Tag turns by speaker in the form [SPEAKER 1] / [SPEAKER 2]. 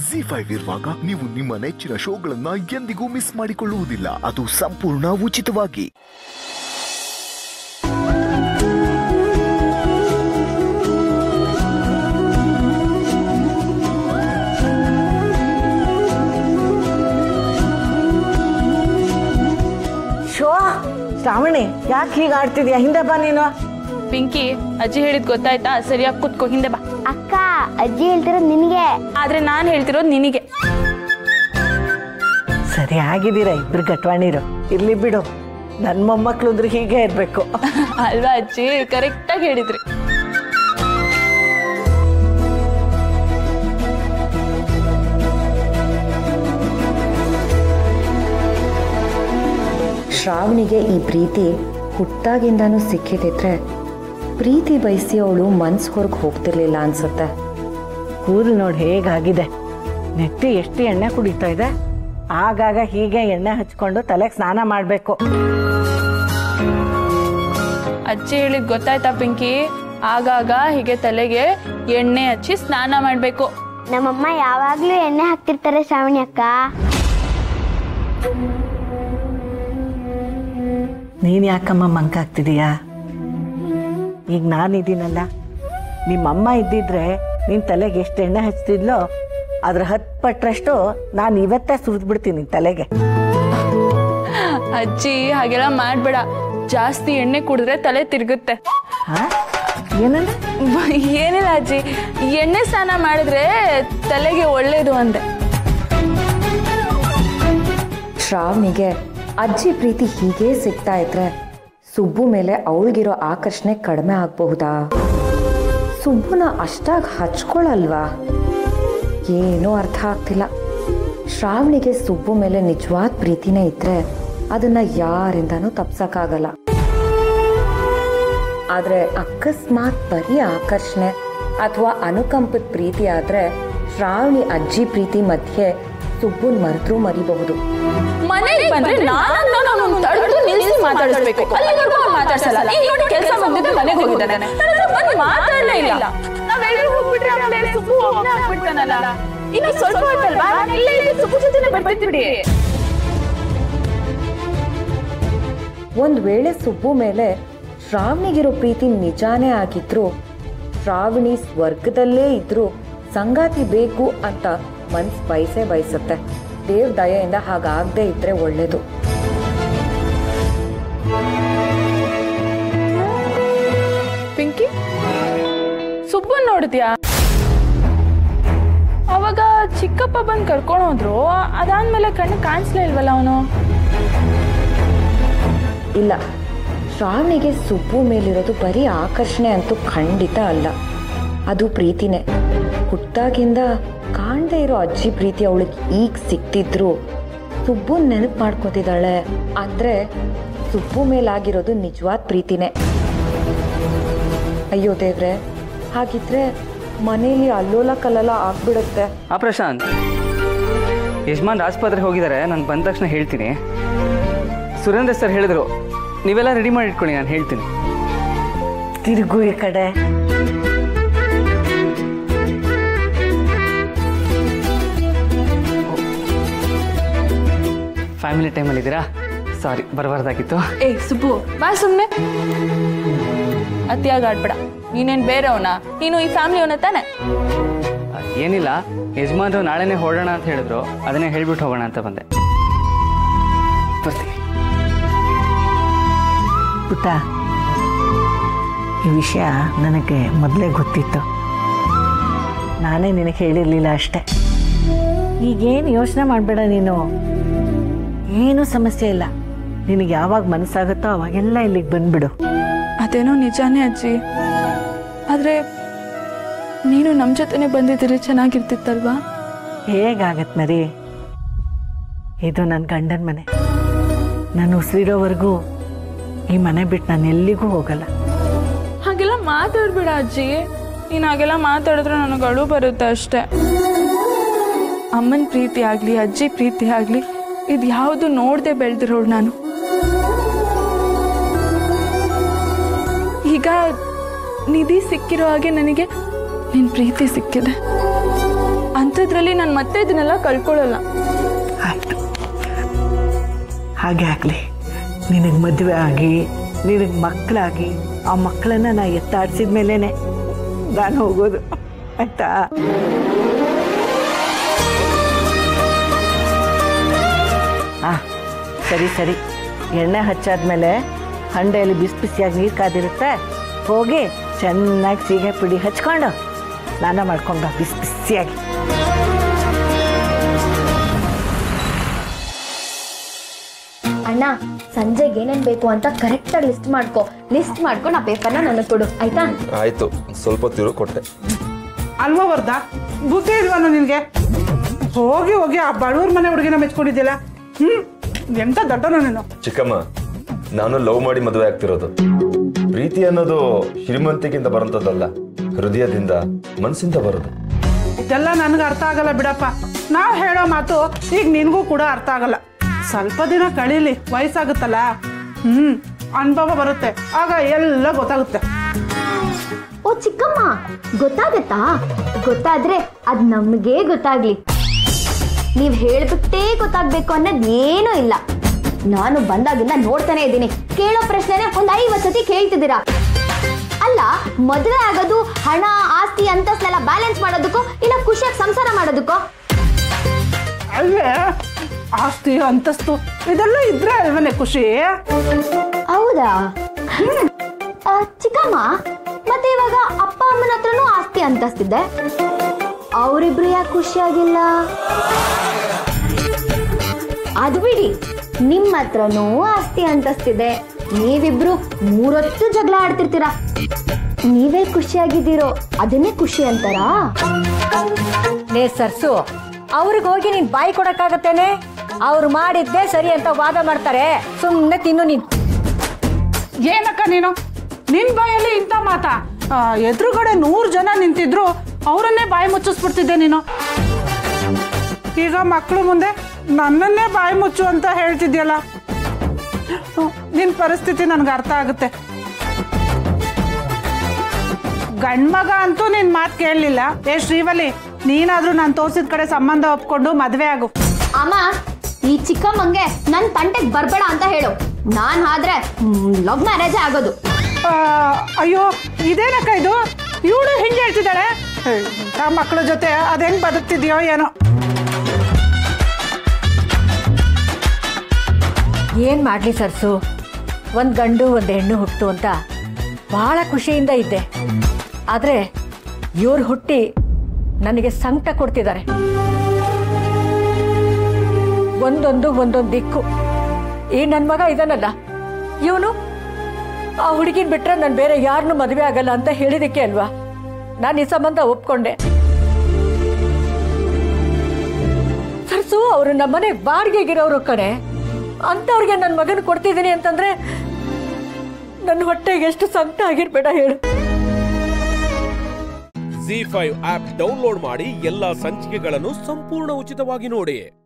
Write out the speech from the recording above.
[SPEAKER 1] G five ಇರುವಾಗ ನೀವು ನಿಮ್ಮ ನೆಚ್ಚಿನ ಶೋಗಳನ್ನ ಎಂದಿಗೂ ಮಿಸ್ ಮಾಡಿಕೊಳ್ಳುವುದಿಲ್ಲ ಅದು ಸಂಪೂರ್ಣ ಉಚಿತವಾಗಿ
[SPEAKER 2] ಶೋ ಶ್ರಾವಣಿ ಯಾಕೆ ಹೀಗೆ ಆಡ್ತಿದ್ಯಾ ಹಿಂದೆ ಬಾ ನೀನು
[SPEAKER 3] ಪಿಂಕಿ ಅಜ್ಜಿ ಹೇಳಿದ್ ಗೊತ್ತಾಯ್ತಾ ಸರಿಯಾಗಿ ಕುತ್ಕೋ ಹಿಂದೆ ಬಾ
[SPEAKER 4] ಅಕ್ಕ ಅಜ್ಜಿ ಹೇಳ್ತಿರೋದು ನಿನಗೆ
[SPEAKER 3] ಆದ್ರೆ ನಾನ್ ಹೇಳ್ತಿರೋದು ನಿನಗೆ
[SPEAKER 2] ಸರಿ ಆಗಿದ್ದೀರಾ ಇಬ್ರು ಗಟ್ವಾಣಿರು ಇರ್ಲಿ ಬಿಡು ನನ್ನ ಮೊಮ್ಮಕ್ಳು ಅಂದ್ರೆ ಹೀಗೆ ಇರ್ಬೇಕು
[SPEAKER 3] ಅಲ್ವಾ ಅಜ್ಜಿ ಕರೆಕ್ಟಾಗಿ ಹೇಳಿದ್ರಿ
[SPEAKER 5] ಶ್ರಾವಣಿಗೆ ಈ ಪ್ರೀತಿ ಹುಟ್ಟಾಗಿಂದನೂ ಸಿಕ್ಕಿದಿದ್ರೆ ಪ್ರೀತಿ ಬಯಸಿ ಅವಳು ಮನ್ಸ್ ಹೊರಗೆ ಹೋಗ್ತಿರ್ಲಿಲ್ಲ ಅನ್ಸುತ್ತೆ
[SPEAKER 2] ಕೂದಲು ನೋಡಿ ಹೇಗಾಗಿದೆ ನೆತ್ತಿ ಎಷ್ಟು ಎಣ್ಣೆ ಕುಡಿತಾ ಇದೆ ಆಗಾಗ ಹೀಗೆ ಎಣ್ಣೆ ಹಚ್ಕೊಂಡು ತಲೆಗೆ ಸ್ನಾನ ಮಾಡಬೇಕು
[SPEAKER 3] ಅಜ್ಜಿ ಹೇಳಿದ್ ಗೊತ್ತಾಯ್ತಾ ಪಿಂಕಿ ಆಗಾಗ ಹೀಗೆ ತಲೆಗೆ ಎಣ್ಣೆ ಹಚ್ಚಿ ಸ್ನಾನ ಮಾಡ್ಬೇಕು
[SPEAKER 4] ನಮ್ಮಮ್ಮ ಯಾವಾಗ್ಲೂ ಎಣ್ಣೆ ಹಾಕ್ತಿರ್ತಾರೆ ಶ್ರಾವಣಿ ಅಕ್ಕ
[SPEAKER 2] ನೀನು ಯಾಕಮ್ಮ ಮಂಕಾಗ್ತಿದೀಯಾ ಈಗ ನಾನಿದ್ದೀನಲ್ಲ ನಿಮ್ಮಮ್ಮ ಇದ್ದಿದ್ರೆ ನಿನ್ನ ತಲೆಗೆ ಎಷ್ಟು ಎಣ್ಣೆ ಹಚ್ತಿದ್ಲೋ ಅದ್ರ ಹತ್ತು ಪಟ್ಟರಷ್ಟು ನಾನು ಇವತ್ತೇ ಸುರಿದ್ಬಿಡ್ತೀನಿ ತಲೆಗೆ
[SPEAKER 3] ಅಜ್ಜಿ ಹಾಗೆಲ್ಲ ಮಾಡ್ಬೇಡ ಜಾಸ್ತಿ ಎಣ್ಣೆ ಕುಡಿದ್ರೆ ತಲೆ ತಿರುಗುತ್ತೆ
[SPEAKER 2] ಹಾ ಏನಂದ್ರೆ
[SPEAKER 3] ಏನಿಲ್ಲ ಅಜ್ಜಿ ಎಣ್ಣೆ ಸ್ನಾನ ಮಾಡಿದ್ರೆ ತಲೆಗೆ ಒಳ್ಳೇದು ಅಂದೆ
[SPEAKER 5] ಶ್ರಾವಣಿಗೆ ಅಜ್ಜಿ ಪ್ರೀತಿ ಹೀಗೆ ಸಿಗ್ತಾ ಇದ್ರೆ ಸುಬ್ಬು ಮೇಲೆ ಅವಳಿಗಿರೋ ಆಕರ್ಷಣೆ ಕಡಿಮೆ ಆಗಬಹುದಾ ಸುಬ್ಬುನ ಅಷ್ಟಾಗಿ ಹಚ್ಕೊಳಲ್ವಾ ಏನೂ ಅರ್ಥ ಆಗ್ತಿಲ್ಲ ಶ್ರಾವಣಿಗೆ ಸುಬ್ಬು ಮೇಲೆ ನಿಜವಾದ ಪ್ರೀತಿನೇ ಇದ್ರೆ ಅದನ್ನ ಯಾರಿಂದನೂ ತಪ್ಸಕ್ಕಾಗಲ್ಲ ಆದ್ರೆ ಅಕಸ್ಮಾತ್ ಬರೀ ಆಕರ್ಷಣೆ ಅಥವಾ ಅನುಕಂಪದ ಪ್ರೀತಿ ಆದ್ರೆ ಶ್ರಾವಣಿ ಅಜ್ಜಿ ಪ್ರೀತಿ ಮಧ್ಯೆ ಸುಬ್ಬುನ್ ಮರೆದ್ರೂ ಮರಿಬಹುದು
[SPEAKER 3] ಮನೆಗೆ ಬಂದ್ರೆ ನಾನು ಅವನನ್ನ ತಡೆದು ನಿಲ್ಲಿಸಿ ಮಾತಾಡಿಸ್ಬೇಕು ಅಲ್ಲಿವರೆಗೂ ಅವ್ನು ಮಾತಾಡ್ಸಲ್ಲ ಈಗ ನೋಡಿ ಕೆಲಸ ಮುಗಿದ್ರೆ ಮನೆಗೆ ಹೋಗಿದ್ದಾನೆ ನನ್ನ ಹತ್ರ ಬಂದು ಮಾತಾಡಲೇ ಇಲ್ಲ ನಾವೆಲ್ಲರೂ ಹೋಗ್ಬಿಟ್ರೆ ಆಮೇಲೆ ಸುಬ್ಬು ಒಬ್ಬನೇ ಆಗ್ಬಿಡ್ತಾನಲ್ಲ ಇನ್ನು ಸ್ವಲ್ಪ ಹೊತ್ತಲ್ವಾ ನಾನು ಇಲ್ಲೇ ಇದ್ದು ಸುಬ್ಬು ಜೊತೆನೆ ಬರ್ತಿದ್ಬಿಡಿ
[SPEAKER 5] ಒಂದ್ ವೇಳೆ ಸುಬ್ಬು ಮೇಲೆ ಶ್ರಾವಣಿಗಿರೋ ಪ್ರೀತಿ ನಿಜಾನೇ ಆಗಿದ್ರು ಶ್ರಾವಣಿ ಸ್ವರ್ಗದಲ್ಲೇ ಇದ್ರು ಸಂಗಾತಿ ಬೇಕು ಅಂತ ಮನ್ಸ್ ಬಯಸೇ ಬಯಸುತ್ತೆ ದೇವ್ ದಯೆಯಿಂದ ಹಾಗಾಗದೆ ಇದ್ರೆ ಒಳ್ಳೇದು
[SPEAKER 3] ಪಿಂಕಿ ಸುಬ್ಬನ್ ನೋಡಿದ್ಯಾ ಅವಾಗ ಚಿಕ್ಕಪ್ಪ ಬಂದು ಕರ್ಕೊಂಡು ಹೋದ್ರು ಅದಾದ್ಮೇಲೆ ಕಣ್ಣು ಕಾಣಿಸ್ಲೇ ಇಲ್ವಲ್ಲ ಅವನು
[SPEAKER 5] ಇಲ್ಲ ಶ್ರಾವಣಿಗೆ ಸುಬ್ಬು ಮೇಲಿರೋದು ಬರೀ ಆಕರ್ಷಣೆ ಅಂತೂ ಖಂಡಿತ ಅಲ್ಲ ಅದು ಪ್ರೀತಿನೇ ಹುಟ್ಟಾಗಿಂದ ಕಾಣದೇ ಇರೋ ಅಜ್ಜಿ ಪ್ರೀತಿ ಅವಳಿಗೆ ಈಗ ಸಿಕ್ತಿದ್ರು ಸುಬ್ಬು ನೆನಪು ಮಾಡ್ಕೋತಿದ್ದಾಳೆ ಅಂದ್ರೆ ಸುಬ್ಬು ಮೇಲಾಗಿರೋದು ನಿಜವಾದ ಪ್ರೀತಿನೇ ಅಯ್ಯೋ ದೇವ್ರೆ ಹಾಗಿದ್ರೆ ಮನೇಲಿ ಅಲ್ಲೋಲ ಕಲ್ಲೋಲ ಆಗ್ಬಿಡುತ್ತೆ
[SPEAKER 6] ಆ ಪ್ರಶಾಂತ್ ಯಜಮಾನ್ ಆಸ್ಪತ್ರೆಗೆ ಹೋಗಿದ್ದಾರೆ ನಾನು ಬಂದ ತಕ್ಷಣ ಹೇಳ್ತೀನಿ ಸುರೇಂದ್ರ ಸರ್ ಹೇಳಿದ್ರು ನೀವೆಲ್ಲ ರೆಡಿ ಮಾಡಿ ಇಟ್ಕೊಳ್ಳಿ ನಾನು ಹೇಳ್ತೀನಿ
[SPEAKER 2] ತಿರುಗು ಈ ಕಡೆ
[SPEAKER 6] ಫ್ಯಾಮಿಲಿ ಟೈಮಲ್ಲಿ ಇದ್ದೀರಾ ಸಾರಿ ಬರಬಾರ್ದಾಗಿತ್ತು
[SPEAKER 3] ಏ ಸುಬ್ಬು ಬಾ ಸುಮ್ನೆ ಅತಿಯಾಗಿ ಆಡ್ಬೇಡ ನೀನೇನ್ ಬೇರೆಯವನ ನೀನು ಈ ಫ್ಯಾಮಿಲಿಯವನ ತಾನೆ
[SPEAKER 6] ಏನಿಲ್ಲ ಯಜಮಾನ್ರು ನಾಳೆನೇ ಹೊರಡೋಣ ಅಂತ ಹೇಳಿದ್ರು ಅದನ್ನೇ ಹೇಳ್ಬಿಟ್ಟು ಹೋಗೋಣ ಅಂತ ಬಂದೆ ಬರ್ತೀನಿ
[SPEAKER 2] ಪುಟ್ಟ ಈ ವಿಷಯ ನನಗೆ ಮೊದಲೇ ಗೊತ್ತಿತ್ತು ನಾನೇ ನಿನಗೆ ಹೇಳಿರಲಿಲ್ಲ ಅಷ್ಟೆ ಈಗೇನು ಯೋಚನೆ ಮಾಡಬೇಡ ನೀನು ಏನೂ ಸಮಸ್ಯೆ ಇಲ್ಲ ನಿನಗೆ ಯಾವಾಗ ಮನಸ್ಸಾಗುತ್ತೋ ಅವಾಗೆಲ್ಲ ಇಲ್ಲಿಗೆ ಬಂದ್ಬಿಡು
[SPEAKER 3] ಅದೇನೋ ನಿಜಾನೇ ಅಜ್ಜಿ ಆದ್ರೆ ನೀನು ನಮ್ಮ ಜೊತೆನೆ ಬಂದಿದ್ದೀರಿ ಚೆನ್ನಾಗಿರ್ತಿತ್ತಲ್ವಾ
[SPEAKER 2] ಹೇಗಾಗತ್ತೆ ಮರಿ ಇದು ನನ್ನ ಗಂಡನ ಮನೆ ನಾನು ಉಸಿರಿರೋವರೆಗೂ ಈ ಮನೆ ಬಿಟ್ಟು ನಾನು ಎಲ್ಲಿಗೂ ಹೋಗಲ್ಲ
[SPEAKER 3] ಹಾಗೆಲ್ಲ ಮಾತಾಡ್ಬೇಡ ಅಜ್ಜಿ ನೀನು ಹಾಗೆಲ್ಲ ಮಾತಾಡಿದ್ರೆ ನನಗೆ ಅಳು ಬರುತ್ತೆ ಅಷ್ಟೇ ಅಮ್ಮನ ಪ್ರೀತಿ ಆಗಲಿ ಅಜ್ಜಿ ಪ್ರೀತಿ ಆಗಲಿ ಇದು ಯಾವುದು ನೋಡದೆ ಬೆಳೆದಿರೋಳು ನಾನು ಈಗ ನಿಧಿ ಸಿಕ್ಕಿರೋ ಹಾಗೆ ನನಗೆ ನಿನ್ನ ಪ್ರೀತಿ ಸಿಕ್ಕಿದೆ ಅಂಥ ಅಂಥದ್ರಲ್ಲಿ ನಾನು ಮತ್ತೆ ಇದನ್ನೆಲ್ಲ ಕಳ್ಕೊಳ್ಳಲ್ಲ
[SPEAKER 2] ಆಯಿತು ಹಾಗೆ ಆಗಲಿ ನಿನಗೆ ಮದುವೆ ಆಗಿ ನಿನಗೆ ಮಕ್ಕಳಾಗಿ ಆ ಮಕ್ಕಳನ್ನ ನಾ ಎತ್ತಾಡ್ಸಿದ ಮೇಲೇ ನಾನು ಹೋಗೋದು ಆಯ್ತಾ ಹಾಂ ಸರಿ ಸರಿ ಎಣ್ಣೆ ಹಚ್ಚಾದ್ಮೇಲೆ ಹಂಡೆಯಲ್ಲಿ ಬಿಸಿ ಬಿಸಿಯಾಗಿ ನೀರು ಕಾದಿರುತ್ತೆ ಹೋಗಿ ಚೆನ್ನಾಗಿ ಸೀಗೆ ಪುಡಿ ಹಚ್ಕೊಂಡು ಸ್ನಾನ ಮಾಡ್ಕೊಂಡು ಬಾ ಬಿಸಿ ಬಿಸಿಯಾಗಿ
[SPEAKER 7] ಅಣ್ಣ ಸಂಜೆಗೆ ಏನೇನ್ ಬೇಕು ಅಂತ ಕರೆಕ್ಟ್ ಆಗಿ ಲಿಸ್ಟ್ ಮಾಡ್ಕೊ ಲಿಸ್ಟ್ ಮಾಡ್ಕೊಂಡು ಆ ಪೇಪರ್ನ ನನಗೆ ಕೊಡು ಆಯ್ತಾ
[SPEAKER 8] ಆಯ್ತು ಸ್ವಲ್ಪ ತಿರು ಕೊಟ್ಟೆ
[SPEAKER 9] ಅಲ್ವಾ ವರ್ಧ ಬುದ್ಧಿ ಇಲ್ವನ ನಿನಗೆ ಹೋಗಿ ಹೋಗಿ ಆ ಬಡವ್ರ ಮನೆ ಹುಡುಗಿನ ಮೆಚ್ಕೊಂಡಿದ್ದಿಲ್ಲ ಹ್ಮ್ ಎಂತ ದೊಡ್ಡನು ನೀನು
[SPEAKER 8] ಚಿಕ್ಕಮ್ಮ ನಾನು ಲವ್ ಮಾಡಿ ಮದುವೆ ಆಗ್ತಿರೋದು ಪ್ರೀತಿ ಅನ್ನೋದು ಶ್ರೀಮಂತಿಗಿಂತ ಬರೋಂಥದ್ದಲ್ಲ ಹೃದಯದಿಂದ ಮನಸ್ಸಿಂದ ಬರೋದು
[SPEAKER 9] ಇದೆಲ್ಲ ನನಗೆ ಅರ್ಥ ಆಗಲ್ಲ ಬಿಡಪ್ಪ ನಾವು ಹೇಳೋ ಮಾತು ಈಗ ನಿನಗೂ ಕೂಡ ಅರ್ಥ ಆಗಲ್ಲ ಸ್ವಲ್ಪ ದಿನ ಕಳೀಲಿ ವಯಸ್ಸಾಗುತ್ತಲ್ಲ ಹ್ಮ್ ಅನುಭವ ಬರುತ್ತೆ ಆಗ ಎಲ್ಲ ಗೊತ್ತಾಗುತ್ತೆ
[SPEAKER 7] ಓ ಚಿಕ್ಕಮ್ಮ ಗೊತ್ತಾಗತ್ತಾ ಗೊತ್ತಾದ್ರೆ ಅದ್ ನಮ್ಗೇ ಗೊತ್ತಾಗ್ಲಿ ನೀವ್ ಹೇಳ್ಬಿಟ್ಟೇ ಗೊತ್ತಾಗ್ಬೇಕು ಅನ್ನೋದ್ ಏನೂ ಇಲ್ಲ ನಾನು ಬಂದಾಗಿಂದ ನೋಡ್ತಾನೆ ಇದ್ದೀನಿ ಕೇಳೋ ಪ್ರಶ್ನೆನೆ ಒಂದ್ ಐವತ್ತು ಸತಿ ಕೇಳ್ತಿದ್ದೀರಾ ಅಲ್ಲ ಮದುವೆ ಆಗೋದು ಹಣ ಆಸ್ತಿ ಅಂತಸ್ನೆಲ್ಲ ಬ್ಯಾಲೆನ್ಸ್ ಮಾಡೋದಕ್ಕೋ ಇಲ್ಲ ಖುಷಿಯಾಗಿ ಸಂಸಾರ ಮಾಡೋದಕ್ಕೋ
[SPEAKER 9] ಅಲ್ವೇ ಆಸ್ತಿ ಅಂತಸ್ತು ಇದೆಲ್ಲ ಇದ್ರೆ ಅಲ್ವನೇ ಖುಷಿ
[SPEAKER 7] ಹೌದಾ ಆ, ಚಿಕ್ಕಮ್ಮ ಮತ್ತೆ ಇವಾಗ ಅಪ್ಪ ಅಮ್ಮನ ಹತ್ರನೂ ಆಸ್ತಿ ಅಂತಸ್ತಿದ್ದೆ ಅವರಿಬ್ರು ಯಾಕೆ ಖುಷಿಯಾಗಿಲ್ಲ ಅದು ಬಿಡಿ ನಿಮ್ಮ ಹತ್ರನೂ ಆಸ್ತಿ ಅಂತಸ್ತಿದೆ ನೀವಿಬ್ರು ಮೂರೊತ್ತು ಜಗಳ ಆಡ್ತಿರ್ತೀರಾ ನೀವೇ ಖುಷಿಯಾಗಿದ್ದೀರೋ ಅದನ್ನೇ ಖುಷಿ ಅಂತಾರಾ
[SPEAKER 2] ಲೇ ಸರ್ಸು ಅವ್ರಿಗೆ ಹೋಗಿ ನೀನು ಬಾಯಿ ಕೊಡಕ್ಕಾಗತ್ತೇನೆ ಅವ್ರು ಮಾಡಿದ್ದೇ ಸರಿ ಅಂತ ವಾದ ಮಾಡ್ತಾರೆ ಸುಮ್ಮನೆ ತಿನ್ನು ನೀನು
[SPEAKER 9] ಏನಕ್ಕ ನೀನು ನಿನ್ ಬಾಯಲ್ಲಿ ಇಂಥ ಮಾತಾ ಆ, ಎದುರುಗಡೆ ನೂರು ಜನ ನಿಂತಿದ್ರು ಅವರನ್ನೇ ಬಾಯಿ ಮುಚ್ಚಿಸ್ಬಿಡ್ತಿದ್ದೆ ನೀನು ಈಗ ಮಕ್ಕಳು ಮುಂದೆ ನನ್ನನ್ನೇ ಬಾಯಿ ಮುಚ್ಚು ಅಂತ ಹೇಳ್ತಿದ್ಯಲ್ಲ ನಿನ್ ಪರಿಸ್ಥಿತಿ ನನ್ಗೆ ಅರ್ಥ ಆಗುತ್ತೆ ಗಂಡ್ಮಗ ಅಂತೂ ನಿನ್ ಮಾತು ಕೇಳಲಿಲ್ಲ ಏ ಶ್ರೀವಲಿ ನೀನಾದ್ರೂ ನಾನು ತೋರ್ಸಿದ ಕಡೆ ಸಂಬಂಧ ಒಪ್ಕೊಂಡು ಮದ್ವೆ ಆಗು
[SPEAKER 7] ಅಮ್ಮ ಈ ಚಿಕ್ಕಮ್ಮಂಗೆ ನನ್ ತಂಟೆಗೆ ಬರ್ಬೇಡ ಅಂತ ಹೇಳು ನಾನ್ ಆದ್ರೆ ಲವ್ ಮ್ಯಾರೇಜೇ ಆಗೋದು
[SPEAKER 9] ಆ, ಅಯ್ಯೋ ಇದೇನಕ್ಕ ಇದು ಇವಳು ಹಿಂಗೆ ಹೇಳ್ತಿದ್ದಾಳೆ ಆ ಮಕ್ಕಳ ಜೊತೆ ಅದ್ ಹೆಂಗ್ ಬದುಕ್ತಿದ್ಯೋ ಏನೋ
[SPEAKER 2] ಏನು ಮಾಡಲಿ ಸರ್ಸು ಒಂದು ಗಂಡು ಒಂದು ಹೆಣ್ಣು ಹುಟ್ಟು ಅಂತ ಭಾಳ ಖುಷಿಯಿಂದ ಇದ್ದೆ ಆದರೆ ಇವ್ರು ಹುಟ್ಟಿ ನನಗೆ ಸಂಕಟ ಕೊಡ್ತಿದ್ದಾರೆ ಒಂದೊಂದು ಒಂದೊಂದು ದಿಕ್ಕು ಈ ನನ್ನ ಮಗ ಇದನ್ನಲ್ಲ ಇವನು ಆ ಹುಡುಗಿನ ಬಿಟ್ರೆ ನಾನು ಬೇರೆ ಯಾರನ್ನೂ ಮದುವೆ ಆಗಲ್ಲ ಅಂತ ಹೇಳಿದಕ್ಕೆ ಅಲ್ವಾ ನಾನು ಈ ಸಂಬಂಧ ಒಪ್ಕೊಂಡೆ ಸರ್ಸು ಅವರು ನಮ್ಮನೆ ಬಾಡಿಗೆಗಿರೋರು ಕಣೆ ಅಂಥವ್ರಿಗೆ ನನ್ನ ಮಗನ ಕೊಡ್ತಿದ್ದೀನಿ ಅಂತಂದ್ರೆ ನನ್ನ ಹೊಟ್ಟೆಗೆ ಎಷ್ಟು ಸಂಕಟ ಆಗಿರ್ಬೇಡ ಹೇಳು
[SPEAKER 10] ಜಿ ಫೈವ್ ಆಪ್ ಡೌನ್ಲೋಡ್ ಮಾಡಿ ಎಲ್ಲಾ ಸಂಚಿಕೆಗಳನ್ನು ಸಂಪೂರ್ಣ ಉಚಿತವಾಗಿ ನೋಡಿ